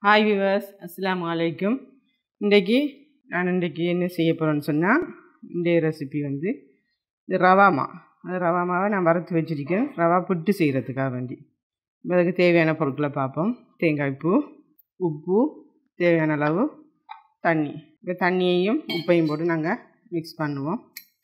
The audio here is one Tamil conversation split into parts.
ஹாய் விவர்ஸ் அஸ்ஸலாமு அலைக்கும் இன்றைக்கி நான் இன்றைக்கி என்ன செய்ய போகிறேன்னு சொன்னால் இன்றைய ரெசிபி வந்து இது ரவாமா அது ரவா மாவை நான் வறுத்து வச்சிருக்கேன் ரவா புட்டு செய்கிறதுக்காக வேண்டி இப்ப அதுக்கு தேவையான பொருட்களை பார்ப்போம் தேங்காய் பூ உப்பு தேவையான அளவு தண்ணி இப்போ தண்ணியையும் உப்பையும் போட்டு நாங்கள் மிக்ஸ் பண்ணுவோம்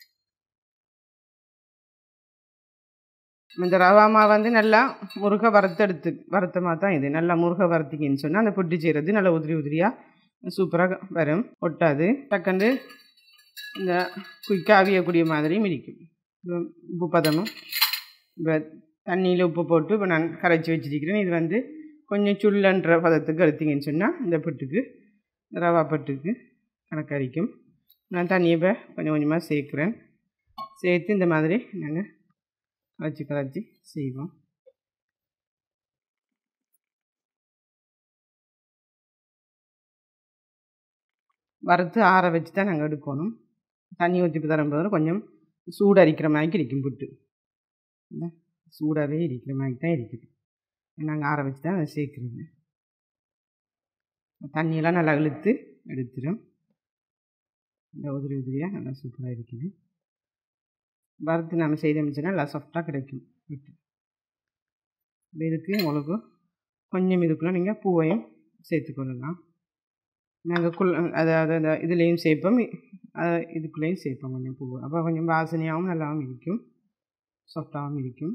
இந்த ரவா மாவு வந்து நல்லா முருக வறுத்தெடுத்து வறுத்தமாக தான் இது நல்லா முருக வறுத்திக்கின்னு சொன்னால் அந்த புட்டு செய்கிறது நல்லா உதிரி உதிரியாக சூப்பராக வரும் ஒட்டாது டக்குண்டு இந்த குயிக்காக அவியக்கூடிய மாதிரியும் இருக்கும் இப்போ உப்பு பதமும் இப்போ தண்ணியில் உப்பு போட்டு இப்போ நான் கரைச்சி வச்சிருக்கிறேன் இது வந்து கொஞ்சம் சுள்ளன்ற பதத்துக்கு எடுத்தீங்கன்னு சொன்னால் இந்த புட்டுக்கு ரவா புட்டுக்கு கணக்கரிக்கும் நான் தண்ணியை இப்போ கொஞ்சம் கொஞ்சமாக சேர்க்குறேன் சேர்த்து இந்த மாதிரி நாங்கள் கரைச்சி கரைச்சி செய்வோம் வறுத்து ஆற வச்சு தான் நாங்கள் எடுக்கணும் தண்ணி ஊற்றி தரும்போது கொஞ்சம் சூடு அரிக்கிற மாதிரி இருக்கும் புட்டு இந்த சூடாகவே இருக்கிற மாதிரி தான் இருக்குது நாங்கள் ஆற வச்சு தான் அதை சேர்க்குறது தண்ணியெல்லாம் நல்லா இழுத்து எடுத்துடும் இந்த உதிரி உதிரியாக நல்லா சூப்பராக இருக்குது வறுத்து நம்ம செய்தோம்னா நல்லா சாஃப்டாக கிடைக்கும் விட்டு இதுக்கு உங்களுக்கு கொஞ்சம் இதுக்குள்ளே நீங்கள் பூவையும் சேர்த்துக்கொள்ளலாம் நாங்கள் குள் அதாவது அந்த இதுலேயும் சேர்ப்போம் இதுக்குள்ளேயும் சேர்ப்போம் கொஞ்சம் பூ அப்போ கொஞ்சம் வாசனையாகவும் நல்லாவும் இருக்கும் சாஃப்டாகவும் இருக்கும்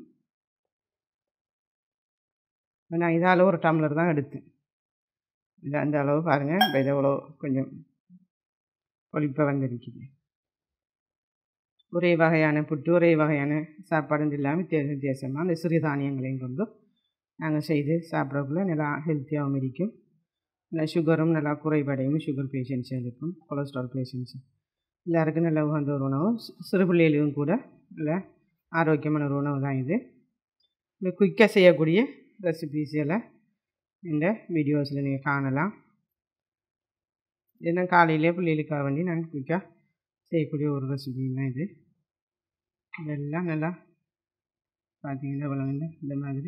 நான் இதால் ஒரு டம்ளர் தான் எடுத்தேன் இது அந்த அளவு பாருங்கள் இப்போ இதை எவ்வளோ கொஞ்சம் பொழிப்பாக வந்திருக்குது ஒரே வகையான புட்டு ஒரே வகையான சாப்பாடு இல்லாமல் வித்தியாச வித்தியாசமாக அந்த சிறுதானியங்களையும் கொண்டு நாங்கள் செய்து சாப்பிட்றதுக்குள்ள நல்லா ஹெல்த்தியாகவும் இருக்கும் நல்லா சுகரும் நல்லா குறைபடையும் சுகர் பேஷண்ட்ஸும் இருக்கும் கொலஸ்ட்ரால் பேஷண்ட்ஸு எல்லாருக்கும் நல்ல உகந்த ஒரு உணவு சிறு பிள்ளைகளுக்கும் கூட நல்ல ஆரோக்கியமான ஒரு உணவு தான் இது இந்த குயிக்காக செய்யக்கூடிய ரெசிபீஸ் எல்லாம் இந்த வீடியோஸில் நீங்கள் காணலாம் ஏன்னா காலையிலே பிள்ளைகளுக்காக வேண்டி நாங்கள் குயிக்காக செய்யக்கூடிய ஒரு ரெசிபி தான் இது இதெல்லாம் நல்லா பார்த்தீங்கன்னா விளங்குங்க இந்த மாதிரி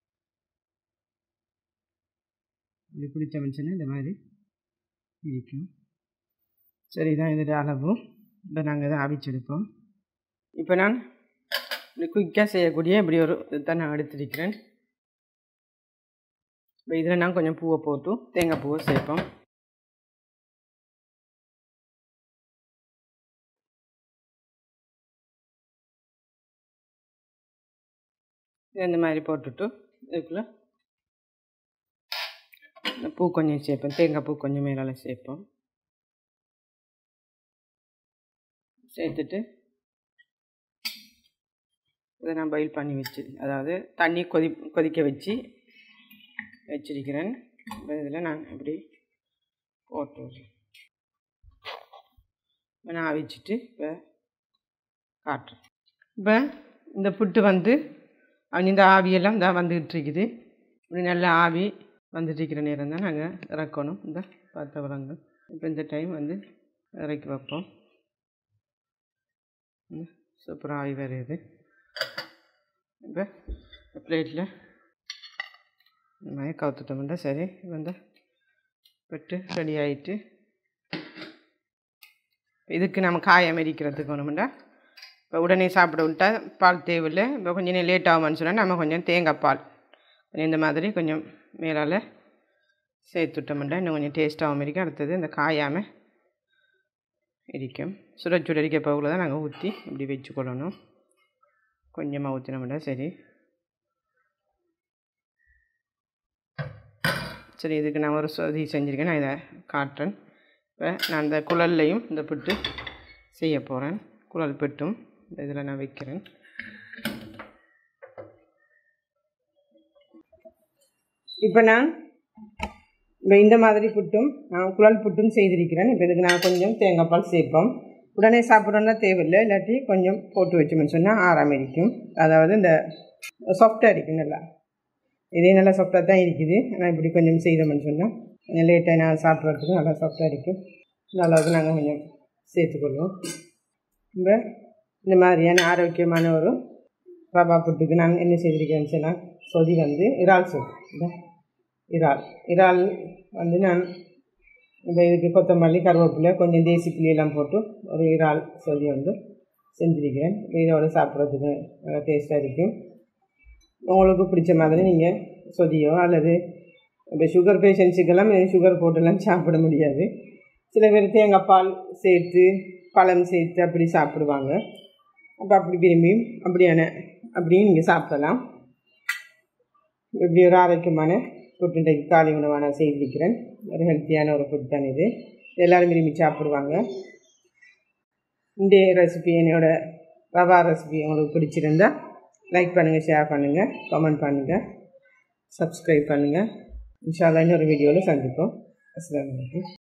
இப்படி பிடிச்ச மனுஷனா இந்த மாதிரி இருக்கும் சரி தான் இதோட அளவு இப்போ நாங்கள் இதை அவிச்செடுப்போம் இப்போ நான் இப்படி குயிக்காக செய்யக்கூடிய இப்படி ஒரு இதுதான் நான் எடுத்துருக்கிறேன் இப்போ இதில் நான் கொஞ்சம் பூவை போட்டு தேங்காய் பூவை சேர்ப்போம் இந்த மாதிரி போட்டுட்டு இதுக்குள்ளே இந்த பூ கொஞ்சம் சேர்ப்பேன் தேங்காய் பூ கொஞ்சம் மேலால் சேர்ப்போம் சேர்த்துட்டு இதை நான் பயில் பண்ணி வச்சு அதாவது தண்ணி கொதி கொதிக்க வச்சு வச்சிருக்கிறேன் இதில் நான் இப்படி போட்டு விட்றேன் இப்போ நான் அவிச்சிட்டு இப்போ காட்டுறேன் இப்போ இந்த புட்டு வந்து இந்த ஆவியெல்லாம் இந்த வந்துக்கிட்டு இருக்குது இப்படி நல்ல ஆவி வந்துட்டு இருக்கிற நேரம் தான் நாங்கள் இறக்கணும் இந்த பார்த்தவரங்கள் இப்போ இந்த டைம் வந்து இறக்கி வைப்போம் சூப்பராக ஆவி வருது இப்போ பிளேட்டில் இந்த மாதிரி கவுத்துட்டோம்னா சரி வந்து பெட்டு ரெடி ஆகிட்டு இதுக்கு நம்ம காயம் எரிக்கிறதுக்கு வேணுமெண்டா இப்போ உடனே சாப்பிட விட்டால் பால் தேவையில்லை இப்போ கொஞ்சம் நேரம் லேட் ஆகுமான்னு சொன்னால் நம்ம கொஞ்சம் தேங்காய் பால் கொஞ்சம் இந்த மாதிரி கொஞ்சம் மேலால் சேர்த்துட்டோம்னா இன்னும் கொஞ்சம் டேஸ்ட்டாகவும் இருக்கும் அடுத்தது இந்த காயாமல் இருக்கும் சுட சுட இருக்க பகுல தான் நாங்கள் ஊற்றி இப்படி வச்சுக்கொள்ளணும் கொஞ்சமாக ஊற்றினோம்னா சரி சரி இதுக்கு நான் ஒரு சொதி செஞ்சுருக்கேன் நான் இதை காட்டுறேன் இப்போ நான் இந்த குழல்லையும் இந்த புட்டு செய்ய போகிறேன் குழல் பெட்டும் இதில் நான் வைக்கிறேன் இப்போ நான் இப்போ இந்த மாதிரி புட்டும் நான் குழல் புட்டும் செய்திருக்கிறேன் இப்போ இதுக்கு நான் கொஞ்சம் தேங்காய் பால் சேர்ப்போம் உடனே சாப்பிட்றோன்னா தேவையில்லை இல்லாட்டி கொஞ்சம் போட்டு வச்சோம்னு சொன்னால் ஆறாமல் இருக்கும் அதாவது இந்த சாஃப்டாக இருக்கும் நல்லா இதே நல்லா சாஃப்டாக தான் இருக்குது ஆனால் இப்படி கொஞ்சம் செய்தோம்னு சொன்னால் கொஞ்சம் லேட்டாக நான் சாப்பிட்றதுக்கு நல்லா சாஃப்டாக இருக்கும் இந்த அளவுக்கு நாங்கள் கொஞ்சம் சேர்த்துக்கொள்வோம் இப்போ இந்த மாதிரியான ஆரோக்கியமான ஒரு ரவா புட்டுக்கு நான் என்ன செய்திருக்கேன்னு சொன்னால் சொதி வந்து இறால் சொல் இறால் இறால் வந்து நான் இப்போ இதுக்கு கொத்தமல்லி கருவேப்பிலை கொஞ்சம் தேசி புளியெல்லாம் போட்டு ஒரு இறால் சொல்லி வந்து செஞ்சிருக்கிறேன் இதோட சாப்பிட்றதுக்கு நல்லா டேஸ்ட்டாக இருக்கும் உங்களுக்கு பிடிச்ச மாதிரி நீங்கள் சொதியோ அல்லது இப்போ சுகர் பேஷண்ட்ஸுக்கெல்லாம் சுகர் போட்டுலாம் சாப்பிட முடியாது சில பேர் தேங்காய் பால் சேர்த்து பழம் சேர்த்து அப்படி சாப்பிடுவாங்க அப்போ அப்படி விரும்பியும் அப்படியான அப்படியும் நீங்கள் சாப்பிடலாம் இப்படி ஒரு ஆரோக்கியமான ஃபுட் இன்றைக்கு காலை உணவாக நான் செய்திருக்கிறேன் ஒரு ஹெல்த்தியான ஒரு ஃபுட் தான் இது எல்லோரும் விரும்பி சாப்பிடுவாங்க இந்த ரெசிபி என்னோட ரவா ரெசிபி உங்களுக்கு பிடிச்சிருந்தா லைக் பண்ணுங்கள் ஷேர் பண்ணுங்கள் கமெண்ட் பண்ணுங்கள் சப்ஸ்கிரைப் பண்ணுங்கள் இன்ஷால்லா இன்னொரு வீடியோவில் சந்திப்போம் அஸ்லாம் வலைக்கம்